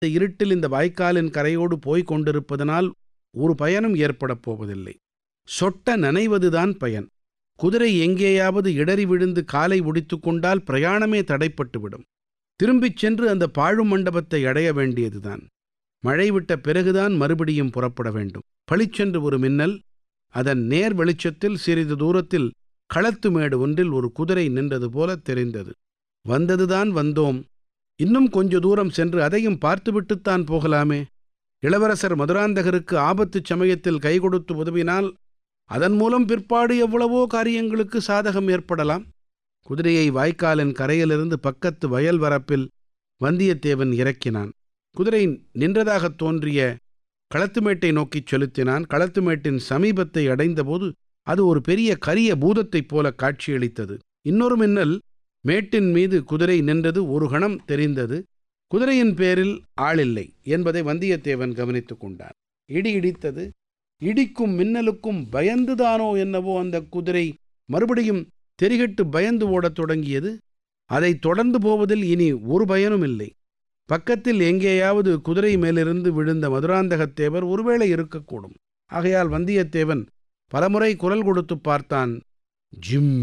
இந்த இருட்டில் இந்த வாய்க்காலின் கரையோடு போய்க் கொண்டிருப்பதனால் ஒரு பயனும் ஏற்படப் போவதில்லை சொட்ட நனைவதுதான் பயன் குதிரை எங்கேயாவது இடறி விழுந்து காலை ஒடித்துக் கொண்டால் பிரயாணமே தடைப்பட்டுவிடும் திரும்பிச் சென்று அந்த பாழு மண்டபத்தை அடைய வேண்டியதுதான் மழை விட்ட பிறகுதான் மறுபடியும் புறப்பட வேண்டும் பளிச்சென்று ஒரு மின்னல் அதன் நேர் வெளிச்சத்தில் சிறிது தூரத்தில் களத்து மேடு ஒன்றில் ஒரு குதிரை நின்றது போல தெரிந்தது வந்ததுதான் வந்தோம் இன்னும் கொஞ்ச தூரம் சென்று அதையும் பார்த்துவிட்டுத்தான் போகலாமே இளவரசர் மதுராந்தகருக்கு ஆபத்துச் சமயத்தில் கை கொடுத்து உதவினால் அதன் மூலம் பிற்பாடு எவ்வளவோ காரியங்களுக்கு சாதகம் ஏற்படலாம் குதிரையை வாய்க்காலின் கரையிலிருந்து பக்கத்து வயல் வரப்பில் வந்தியத்தேவன் இறக்கினான் குதிரை நின்றதாகத் தோன்றிய களத்துமேட்டை நோக்கிச் செலுத்தினான் களத்துமேட்டின் சமீபத்தை அடைந்தபோது அது ஒரு பெரிய கரிய பூதத்தைப் போல காட்சியளித்தது இன்னொரு மின்னல் மேட்டின் மீது குதிரை நின்றது ஒரு கணம் தெரிந்தது குதிரையின் பேரில் ஆளில்லை என்பதை வந்தியத்தேவன் கவனித்துக் கொண்டான் இடி இடித்தது இடிக்கும் மின்னலுக்கும் பயந்துதானோ என்னவோ அந்த குதிரை மறுபடியும் தெரிகட்டு பயந்து ஓடத் தொடங்கியது அதைத் தொடர்ந்து போவதில் இனி ஒரு பயனும் இல்லை பக்கத்தில் எங்கேயாவது குதிரை மேலிருந்து விழுந்த மதுராந்தகத்தேவர் ஒருவேளை இருக்கக்கூடும் ஆகையால் வந்தியத்தேவன் பலமுறை குரல் கொடுத்து பார்த்தான் ஜிம்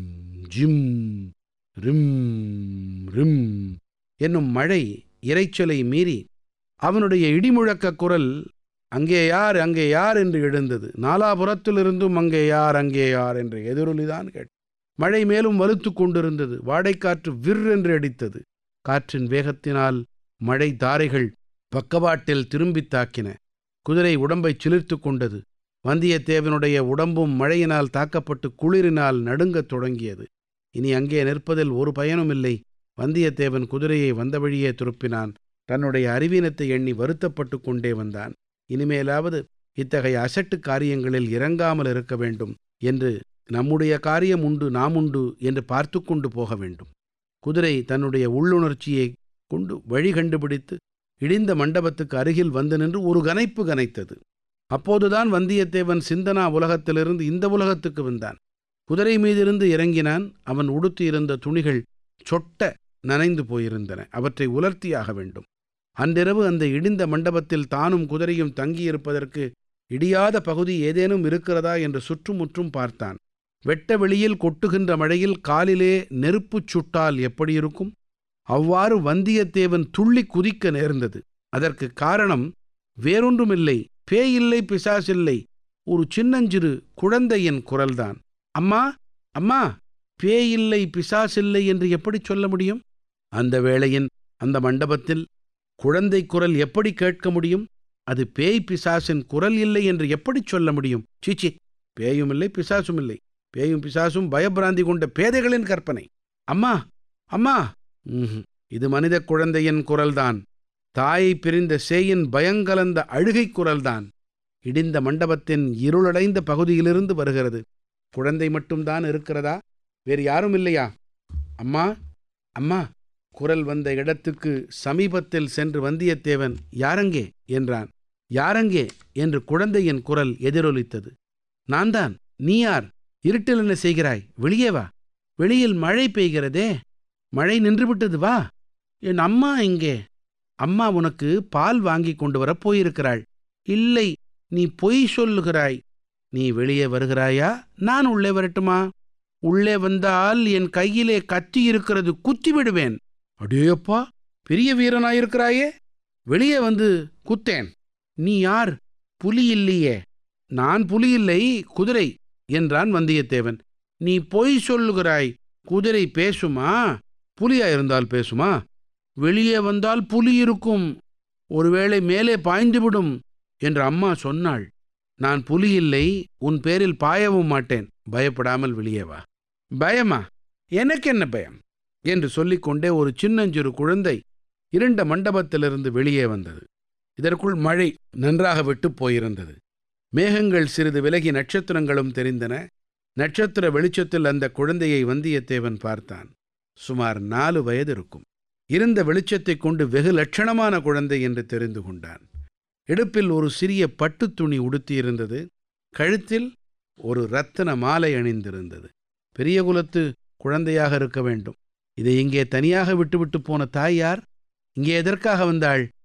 ஜிம் ரிம் ரிம் என்னும் மழை இரைச்சலை மீறி அவனுடைய இடிமுழக்க குரல் அங்கே யார் அங்கே யார் என்று எழுந்தது நாலாபுரத்திலிருந்தும் அங்கே யார் அங்கே யார் என்ற எதிரொலிதான் கேட்டு மழை மேலும் வலுத்து கொண்டிருந்தது வாடைக்காற்று விர் என்று அடித்தது காற்றின் வேகத்தினால் மழை தாரைகள் பக்கவாட்டில் திரும்பித் தாக்கின குதிரை உடம்பைச் சிலிர்த்து கொண்டது வந்தியத்தேவனுடைய உடம்பும் மழையினால் தாக்கப்பட்டு குளிரினால் நடுங்கத் தொடங்கியது இனி அங்கே நிற்பதில் ஒரு பயனும் இல்லை வந்தியத்தேவன் குதிரையை வந்த வழியே திருப்பினான் தன்னுடைய அறிவீனத்தை எண்ணி வருத்தப்பட்டு கொண்டே வந்தான் இனிமேலாவது இத்தகைய அசட்டு காரியங்களில் இறங்காமல் இருக்க வேண்டும் என்று நம்முடைய காரியம் உண்டு நாம் உண்டு என்று பார்த்து கொண்டு போக வேண்டும் குதிரை தன்னுடைய உள்ளுணர்ச்சியை கொண்டு வழி கண்டுபிடித்து இடிந்த மண்டபத்துக்கு அருகில் வந்து நின்று ஒரு கனைப்பு கனைத்தது அப்போதுதான் வந்தியத்தேவன் சிந்தனா உலகத்திலிருந்து இந்த உலகத்துக்கு வந்தான் குதிரை மீதிருந்து இறங்கினான் அவன் உடுத்தியிருந்த துணிகள் சொட்ட நனைந்து போயிருந்தன அவற்றை உலர்த்தியாக வேண்டும் அன்றிரவு அந்த இடிந்த மண்டபத்தில் தானும் குதிரையும் தங்கியிருப்பதற்கு இடியாத பகுதி ஏதேனும் இருக்கிறதா என்று சுற்றுமுற்றும் பார்த்தான் வெட்ட வெளியில் கொட்டுகின்ற மழையில் காலிலே நெருப்புச் சுட்டால் எப்படி இருக்கும் அவ்வாறு வந்தியத்தேவன் துள்ளி குதிக்க நேர்ந்தது அதற்கு காரணம் வேறொன்றுமில்லை பேயில்லை பிசாசில்லை ஒரு சின்னஞ்சிறு குழந்தையின் குரல்தான் அம்மா அம்மா பேயில்லை பிசாசில்லை என்று எப்படி சொல்ல முடியும் அந்த வேளையின் அந்த மண்டபத்தில் குழந்தை குரல் எப்படி கேட்க முடியும் அது பேய் பிசாசின் குரல் இல்லை என்று எப்படி சொல்ல முடியும் சீச்சி பேயும் இல்லை பிசாசும் இல்லை பேயும் பிசாசும் பயபிராந்தி கொண்ட பேதைகளின் கற்பனை அம்மா அம்மா ம்ஹும். இது மனித குழந்தையின் குரல்தான் தாயை பிரிந்த சேயின் பயங்கலந்த அழுகை குரல்தான் இடிந்த மண்டபத்தின் இருளடைந்த பகுதியிலிருந்து வருகிறது குழந்தை மட்டும்தான் இருக்கிறதா வேறு யாரும் இல்லையா அம்மா அம்மா குரல் வந்த இடத்துக்கு சமீபத்தில் சென்று வந்தியத்தேவன் யாரங்கே என்றான் யாரங்கே என்று குழந்தையின் குரல் எதிரொலித்தது நான்தான் நீ யார் இருட்டில் என்ன செய்கிறாய் வெளியே வா வெளியில் மழை பெய்கிறதே மழை நின்றுவிட்டது வா என் அம்மா எங்கே அம்மா உனக்கு பால் வாங்கி கொண்டு வரப் போயிருக்கிறாள் இல்லை நீ பொய் சொல்லுகிறாய் நீ வெளியே வருகிறாயா நான் உள்ளே வரட்டுமா உள்ளே வந்தால் என் கையிலே கத்தி இருக்கிறது குத்தி விடுவேன் அடேயப்பா பெரிய வீரனாயிருக்கிறாயே வெளியே வந்து குத்தேன் நீ யார் புலி இல்லையே நான் புலி இல்லை குதிரை என்றான் வந்தியத்தேவன் நீ பொய் சொல்லுகிறாய் குதிரை பேசுமா புலியா இருந்தால் பேசுமா வெளியே வந்தால் புலி இருக்கும் ஒருவேளை மேலே பாய்ந்துவிடும் என்று அம்மா சொன்னாள் நான் புலி இல்லை உன் பேரில் பாயவும் மாட்டேன் பயப்படாமல் வெளியே வா பயமா எனக்கு என்ன பயம் என்று சொல்லிக்கொண்டே ஒரு சின்னஞ்சிறு குழந்தை இருண்ட மண்டபத்திலிருந்து வெளியே வந்தது இதற்குள் மழை நன்றாக விட்டு போயிருந்தது மேகங்கள் சிறிது விலகி நட்சத்திரங்களும் தெரிந்தன நட்சத்திர வெளிச்சத்தில் அந்த குழந்தையை வந்தியத்தேவன் பார்த்தான் சுமார் நாலு வயது இருக்கும் இருந்த வெளிச்சத்தைக் கொண்டு வெகு லட்சணமான குழந்தை என்று தெரிந்து கொண்டான் இடுப்பில் ஒரு சிறிய பட்டுத் துணி உடுத்தியிருந்தது கழுத்தில் ஒரு ரத்தன மாலை அணிந்திருந்தது பெரிய குலத்து குழந்தையாக இருக்க வேண்டும் இதை இங்கே தனியாக விட்டுவிட்டு போன தாய் யார் இங்கே எதற்காக வந்தாள்